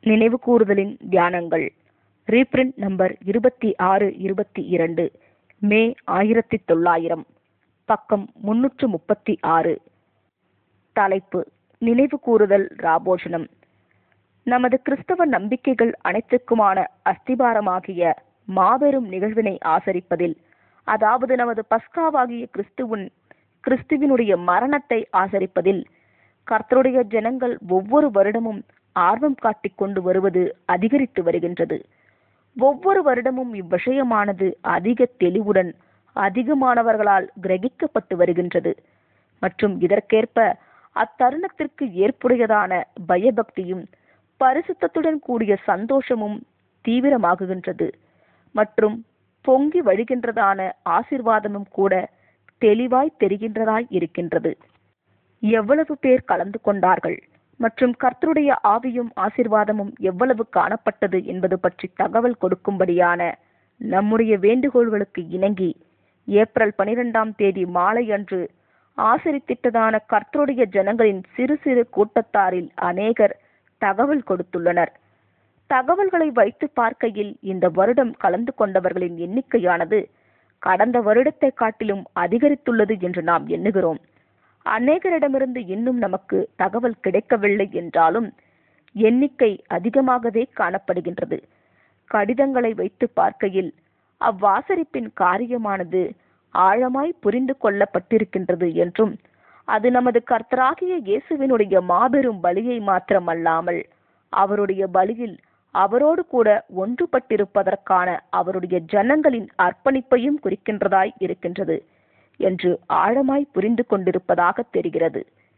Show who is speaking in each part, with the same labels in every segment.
Speaker 1: நினைவு கூறுதலின் தியானங்கள் reprint number இருபத்தி ஆறு இருபத்தி இரண்டு மே ஆயிரத்தி தொள்ளாயிரம் பக்கம் முன்னூற்று முப்பத்தி ஆறு தலைப்பு நினைவு கூறுதல் ராபோஷனம் நமது கிறிஸ்தவ நம்பிக்கைகள் அனைத்துக்குமான அஸ்திபாரமாகிய மாபெரும் நிகழ்வினை ஆசரிப்பதில் அதாவது நமது பஸ்காவாகிய கிறிஸ்துவின் கிறிஸ்துவினுடைய மரணத்தை ஆசரிப்பதில் கர்த்தருடைய ஜனங்கள் ஒவ்வொரு வருடமும் ஆர்வம் காட்டிக் கொண்டு வருவது அதிகரித்து வருகின்றது ஒவ்வொரு வருடமும் இவ்விஷயமானது அதிக தெளிவுடன் அதிகமானவர்களால் கிரகிக்கப்பட்டு வருகின்றது மற்றும் இதற்கேற்ப அத்தருணத்திற்கு ஏற்புடையதான பயபக்தியும் பரிசுத்தத்துடன் கூடிய சந்தோஷமும் தீவிரமாகுகின்றது மற்றும் பொங்கி வழிகின்றதான ஆசிர்வாதமும் கூட தெளிவாய் தெரிகின்றதாய் இருக்கின்றது எவ்வளவு பேர் கலந்து கொண்டார்கள் மற்றும் கர்த்தருடைய ஆவியும் ஆசிர்வாதமும் எவ்வளவு காணப்பட்டது என்பது பற்றி தகவல் கொடுக்கும்படியான நம்முடைய வேண்டுகோள்களுக்கு இணங்கி ஏப்ரல் பனிரெண்டாம் தேதி மாலை அன்று ஆசரித்திட்டதான கர்த்தருடைய ஜனங்களின் சிறு சிறு கூட்டத்தாரில் அநேகர் தகவல் கொடுத்துள்ளனர் தகவல்களை வைத்து பார்க்கையில் இந்த வருடம் கலந்து கொண்டவர்களின் எண்ணிக்கையானது கடந்த வருடத்தை காட்டிலும் அதிகரித்துள்ளது என்று நாம் எண்ணுகிறோம் அநேகரிடமிருந்து இன்னும் நமக்கு தகவல் கிடைக்கவில்லை என்றாலும் எண்ணிக்கை அதிகமாகவே காணப்படுகின்றது கடிதங்களை வைத்து பார்க்கையில் அவ்வாசரிப்பின் காரியமானது ஆழமாய் புரிந்து கொள்ளப்பட்டிருக்கின்றது என்றும் அது நமது கர்த்தராகிய இயேசுவினுடைய மாபெரும் பலியை மாத்திரமல்லாமல் அவருடைய பலியில் அவரோடு கூட ஒன்றுபட்டிருப்பதற்கான அவருடைய ஜனங்களின் அர்ப்பணிப்பையும் குறிக்கின்றதாய் இருக்கின்றது என்று ஆழமாய் புரிந்து கொண்டிருப்பதாக தெரிகிறது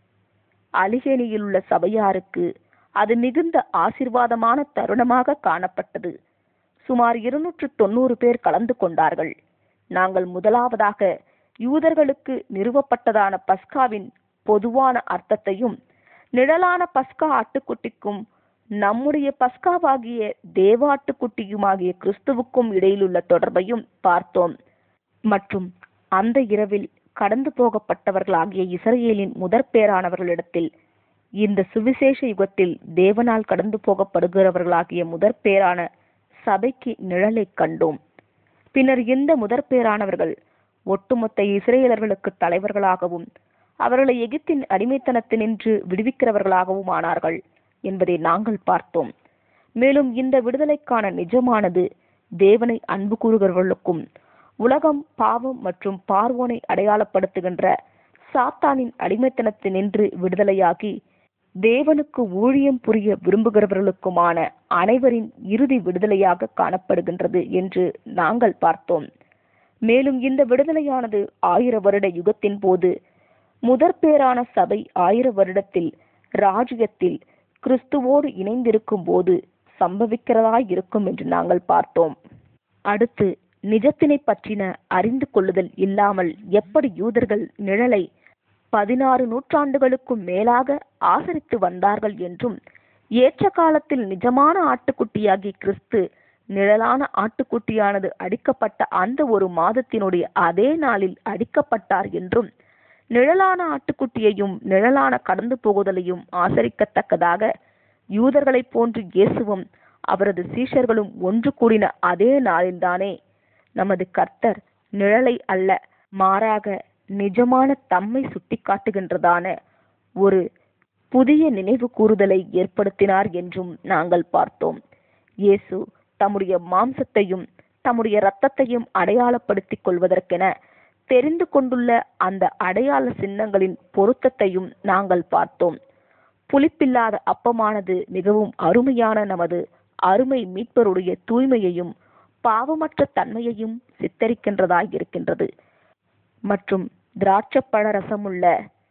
Speaker 1: அலிகேனியில் உள்ள சபையாருக்கு அது மிகுந்த ஆசிர்வாதமான தருணமாக காணப்பட்டது சுமார் இருநூற்று தொண்ணூறு பேர் கலந்து கொண்டார்கள் நாங்கள் முதலாவதாக யூதர்களுக்கு நிறுவப்பட்டதான பஸ்காவின் பொதுவான அர்த்தத்தையும் நிழலான பஸ்கா ஆட்டுக்குட்டிக்கும் நம்முடைய பஸ்காவாகிய தேவாட்டுக்குட்டியுமாகிய கிறிஸ்துவுக்கும் இடையிலுள்ள தொடர்பையும் பார்த்தோம் மற்றும் அந்த இரவில் கடந்து போகப்பட்டவர்களாகிய இஸ்ரேலின் முதற் பேரானவர்களிடத்தில் இந்த சுவிசேஷ யுகத்தில் தேவனால் கடந்து போகப்படுகிறவர்களாகிய முதற் பேரான சபைக்கு நிழலை கண்டோம் பின்னர் இந்த முதற் பேரானவர்கள் ஒட்டுமொத்த இஸ்ரேலர்களுக்கு தலைவர்களாகவும் அவர்களை எகிப்தின் அடிமைத்தனத்தினின்று விடுவிக்கிறவர்களாகவும் ஆனார்கள் என்பதை நாங்கள் பார்த்தோம் மேலும் இந்த விடுதலைக்கான நிஜமானது தேவனை அன்பு கூறுகிறவர்களுக்கும் உலகம் பாவம் மற்றும் பார்வோனை அடையாளப்படுத்துகின்ற சாத்தானின் அடிமைத்தனத்தினின்று விடுதலையாகி தேவனுக்கு ஊழியம் புரிய விரும்புகிறவர்களுக்குமான அனைவரின் இறுதி விடுதலையாக காணப்படுகின்றது என்று நாங்கள் பார்த்தோம் மேலும் இந்த விடுதலையானது ஆயிர வருட யுகத்தின் போது முதற் பேரான சபை ஆயிர வருடத்தில் ராஜ்யத்தில் கிறிஸ்துவோடு இணைந்திருக்கும் போது சம்பவிக்கிறதாய் இருக்கும் என்று நாங்கள் பார்த்தோம் அடுத்து நிஜத்தினை பற்றின அறிந்து கொள்ளுதல் இல்லாமல் எப்படி யூதர்கள் நிழலை பதினாறு நூற்றாண்டுகளுக்கும் மேலாக ஆசரித்து வந்தார்கள் என்றும் ஏற்ற காலத்தில் நிஜமான ஆட்டுக்குட்டியாகி கிறிஸ்து நிழலான ஆட்டுக்குட்டியானது அடிக்கப்பட்ட அந்த ஒரு மாதத்தினுடைய அதே நாளில் அடிக்கப்பட்டார் என்றும் நிழலான ஆட்டுக்குட்டியையும் நிழலான கடந்து போகுதலையும் ஆசரிக்கத்தக்கதாக யூதர்களைப் போன்று இயேசுவும் அவரது சீஷர்களும் ஒன்று கூடின அதே நாளில்தானே நமது கர்த்தர் நிழலை அல்ல மாறாக நிஜமான தம்மை சுட்டிக்காட்டுகின்றதான ஒரு புதிய நினைவு கூறுதலை ஏற்படுத்தினார் என்றும் நாங்கள் பார்த்தோம் இயேசு தம்முடைய மாம்சத்தையும் தம்முடைய இரத்தத்தையும் அடையாளப்படுத்திக் கொள்வதற்கென தெரிந்து கொண்டுள்ள அந்த அடையாள சின்னங்களின் பொருத்தத்தையும் நாங்கள் பார்த்தோம் புளிப்பில்லாத அப்பமானது மிகவும் அருமையான நமது அருமை மீட்பருடைய தூய்மையையும் பாவமற்ற தன்மையையும் சித்தரிக்கின்றதாய் இருக்கின்றது மற்றும் திராட்சப்பழ ரசமுள்ள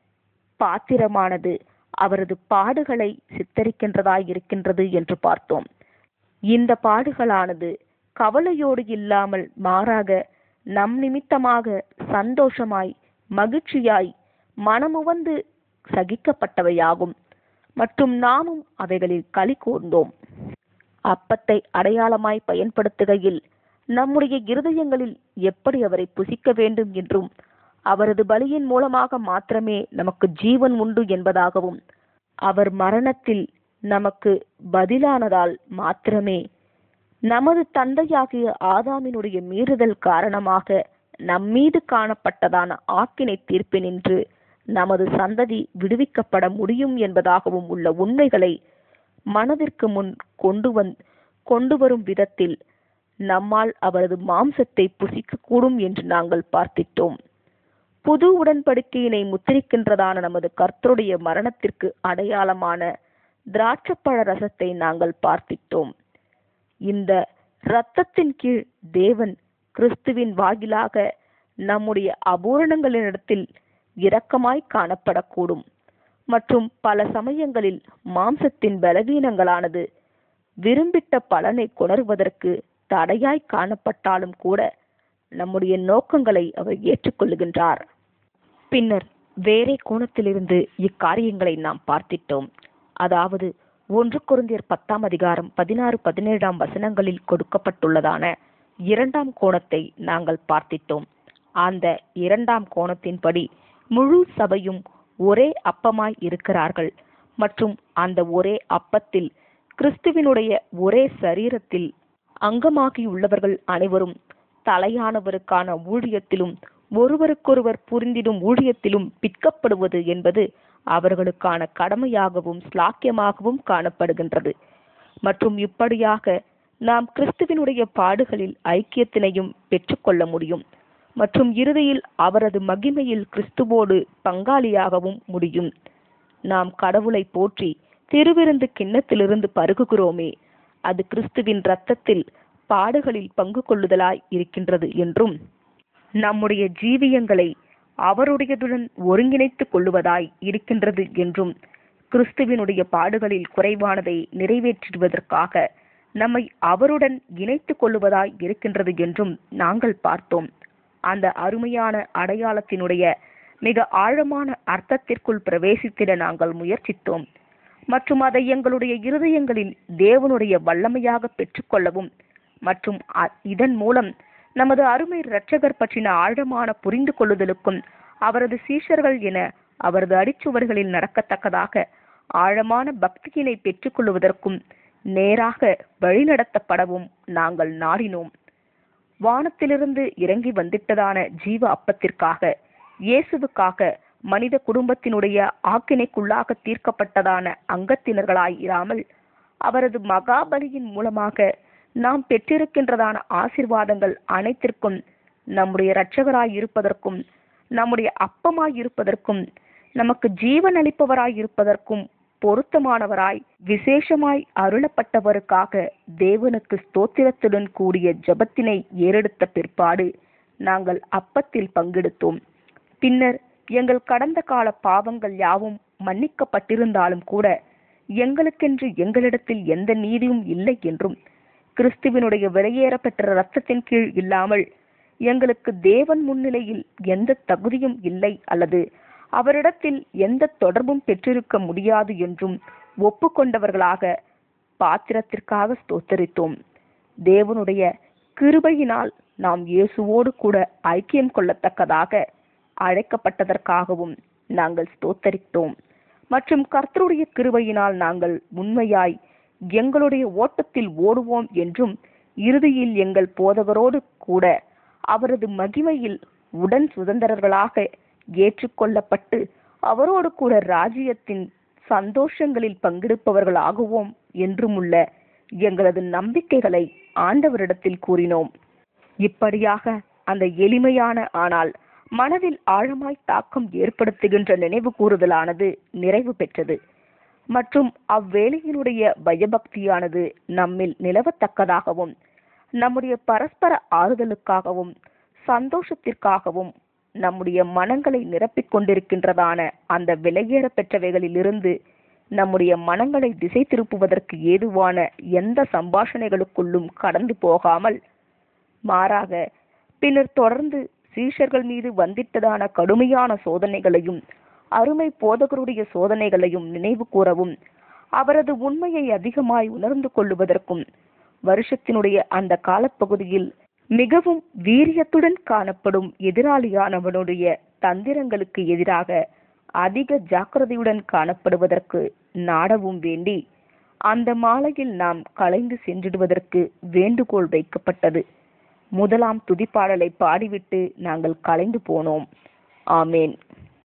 Speaker 1: பாத்திரமானது அவரது பாடுகளை சித்தரிக்கின்றதாய் இருக்கின்றது என்று பார்த்தோம் இந்த பாடுகளானது கவலையோடு இல்லாமல் மாறாக நம் நிமித்தமாக சந்தோஷமாய் மகிழ்ச்சியாய் மனமுவந்து சகிக்கப்பட்டவையாகும் மற்றும் நாமும் அவைகளில் களி கூர்ந்தோம் அப்பத்தை அடையாளமாய் பயன்படுத்துகையில் நம்முடைய இருதயங்களில் எப்படி அவரை புசிக்க வேண்டும் என்றும் அவரது பலியின் மூலமாக மாத்திரமே நமக்கு ஜீவன் உண்டு என்பதாகவும் அவர் மரணத்தில் நமக்கு பதிலானதால் மாத்திரமே நமது தந்தையாகிய ஆதாமினுடைய மீறுதல் காரணமாக நம்மீது காணப்பட்டதான ஆக்கினை தீர்ப்பினின்று நமது சந்ததி விடுவிக்கப்பட முடியும் என்பதாகவும் உள்ள உண்மைகளை மனதிற்கு முன் கொண்டு வந் கொண்டு வரும் விதத்தில் நம்மால் அவரது மாம்சத்தை புசிக்கக்கூடும் என்று நாங்கள் பார்த்திட்டோம் புது உடன்படிக்கையினை முத்திரிக்கின்றதான நமது கர்த்தருடைய மரணத்திற்கு அடையாளமான திராட்சப்பழ ரசத்தை நாங்கள் பார்த்திட்டோம் இந்த இரத்தத்தின் கீழ் தேவன் கிறிஸ்துவின் வாயிலாக நம்முடைய அபூரணங்களினிடத்தில் இரக்கமாய் காணப்படக்கூடும் மற்றும் பல சமயங்களில் மாம்சத்தின் பலவீனங்களானது விரும்பிட்ட பலனை கொணர்வதற்கு தடையாய் காணப்பட்டாலும் கூட நம்முடைய நோக்கங்களை அவர் ஏற்றுக்கொள்ளுகின்றார் பின்னர் வேறே கோணத்திலிருந்து இக்காரியங்களை நாம் பார்த்திட்டோம் அதாவது ஒன்று குருந்தியர் பத்தாம் அதிகாரம் பதினாறு பதினேழாம் வசனங்களில் கொடுக்கப்பட்டுள்ளதான இரண்டாம் கோணத்தை நாங்கள் பார்த்திட்டோம் அந்த இரண்டாம் கோணத்தின்படி முழு சபையும் ஒரே அப்பமாய் இருக்கிறார்கள் மற்றும் அந்த ஒரே அப்பத்தில் கிறிஸ்துவினுடைய ஒரே சரீரத்தில் அங்கமாகியுள்ளவர்கள் அனைவரும் தலையானவருக்கான ஊழியத்திலும் ஒருவருக்கொருவர் புரிந்திடும் ஊழியத்திலும் பிற்கப்படுவது என்பது அவர்களுக்கான கடமையாகவும் ஸ்லாக்கியமாகவும் காணப்படுகின்றது மற்றும் இப்படியாக நாம் கிறிஸ்துவினுடைய பாடுகளில் ஐக்கியத்தினையும் பெற்றுக்கொள்ள முடியும் மற்றும் இறுதியில் அவரது மகிமையில் கிறிஸ்துவோடு பங்காளியாகவும் முடியும் நாம் கடவுளை போற்றி திருவிருந்து கிண்ணத்திலிருந்து பருகுகிறோமே அது கிறிஸ்துவின் இரத்தத்தில் பாடுகளில் பங்கு கொள்ளுதலாய் இருக்கின்றது என்றும் நம்முடைய ஜீவியங்களை அவருடையதுடன் ஒருங்கிணைத்துக் கொள்ளுவதாய் இருக்கின்றது என்றும் கிறிஸ்துவினுடைய பாடுகளில் குறைவானதை நிறைவேற்றுவதற்காக நம்மை அவருடன் இணைத்துக் கொள்ளுவதாய் இருக்கின்றது என்றும் நாங்கள் பார்த்தோம் அந்த அருமையான அடையாளத்தினுடைய மிக ஆழமான அர்த்தத்திற்குள் பிரவேசித்திட நாங்கள் முயற்சித்தோம் மற்றும் அதை எங்களுடைய இருதயங்களில் தேவனுடைய வல்லமையாக பெற்றுக்கொள்ளவும் மற்றும் அ- இதன் மூலம் நமது அருமை இரட்சகர் பற்றின ஆழமான புரிந்து கொள்ளுதலுக்கும் அவரது சீஷர்கள் என அவரது அடிச்சுவர்களில் நடக்கத்தக்கதாக ஆழமான பக்தியினை பெற்றுக்கொள்வதற்கும் நேராக வழிநடத்தப்படவும் நாங்கள் நாடினோம் வானத்திலிருந்து இறங்கி வந்திட்டதான ஜீவ அப்பத்திற்காக இயேசுவுக்காக மனித குடும்பத்தினுடைய ஆக்கினைக்குள்ளாக தீர்க்கப்பட்டதான அங்கத்தினர்களாய் இராமல் அவரது மகாபலியின் மூலமாக நாம் பெற்றிருக்கின்றதான ஆசிர்வாதங்கள் அனைத்திற்கும் நம்முடைய இரட்சகராய் இருப்பதற்கும் நம்முடைய அப்பமாய் இருப்பதற்கும் நமக்கு ஜீவன் அளிப்பவராய் இருப்பதற்கும் பொருத்தமானவராய் விசேஷமாய் அருளப்பட்டவருக்காக தேவனுக்கு ஸ்தோத்திரத்துடன் கூடிய ஜெபத்தினை ஏறெடுத்த பிற்பாடு நாங்கள் அப்பத்தில் பங்கெடுத்தோம் பின்னர் எங்கள் கடந்த கால பாவங்கள் யாவும் மன்னிக்கப்பட்டிருந்தாலும் கூட எங்களுக்கென்று எங்களிடத்தில் எந்த நீதியும் இல்லை என்றும் கிறிஸ்துவினுடைய வெளியேற பெற்ற இரத்தத்தின் கீழ் இல்லாமல் எங்களுக்கு தேவன் முன்னிலையில் எந்த தகுதியும் இல்லை அல்லது அவரிடத்தில் எந்த தொடர்பும் பெற்றிருக்க முடியாது என்றும் ஒப்புக்கொண்டவர்களாக பாத்திரத்திற்காக ஸ்தோத்தரித்தோம் தேவனுடைய கிருபையினால் நாம் இயேசுவோடு கூட ஐக்கியம் கொள்ளத்தக்கதாக அழைக்கப்பட்டதற்காகவும் நாங்கள் ஸ்தோத்தரித்தோம் மற்றும் கர்த்தருடைய கிருபையினால் நாங்கள் உண்மையாய் எங்களுடைய ஓட்டத்தில் ஓடுவோம் என்றும் இறுதியில் எங்கள் போதகரோடு கூட அவரது மகிமையில் உடன் சுதந்திரர்களாக ஏற்றுக்கொள்ளப்பட்டு அவரோடு கூட ராஜ்யத்தின் சந்தோஷங்களில் பங்கெடுப்பவர்களாகுவோம் என்றும் உள்ள எங்களது நம்பிக்கைகளை ஆண்டவரிடத்தில் கூறினோம் இப்படியாக அந்த எளிமையான ஆனால் மனதில் ஆழமாய் தாக்கம் ஏற்படுத்துகின்ற நினைவு கூறுதலானது நிறைவு பெற்றது மற்றும் அவ்வேளையினுடைய பயபக்தியானது நம்மில் நிலவத்தக்கதாகவும் நம்முடைய பரஸ்பர ஆறுதலுக்காகவும் சந்தோஷத்திற்காகவும் நம்முடைய மனங்களை நிரப்பிக் கொண்டிருக்கின்றதான அந்த விலையேற பெற்றவைகளிலிருந்து நம்முடைய மனங்களை திசை திருப்புவதற்கு ஏதுவான எந்த சம்பாஷணைகளுக்குள்ளும் கடந்து போகாமல் மாறாக பின்னர் தொடர்ந்து சீஷர்கள் மீது வந்திட்டதான கடுமையான சோதனைகளையும் அருமை போதகருடைய சோதனைகளையும் நினைவு கூறவும் அவரது உண்மையை அதிகமாய் உணர்ந்து கொள்ளுவதற்கும் வருஷத்தினுடைய அந்த காலப்பகுதியில் மிகவும் வீரியத்துடன் காணப்படும் எதிராளியானவனுடைய தந்திரங்களுக்கு எதிராக அதிக ஜாக்கிரதையுடன் காணப்படுவதற்கு நாடவும் வேண்டி அந்த மாலையில் நாம் கலைந்து சென்றிடுவதற்கு வேண்டுகோள் வைக்கப்பட்டது முதலாம் துதிப்பாடலை பாடிவிட்டு நாங்கள் கலைந்து போனோம் ஆமேன்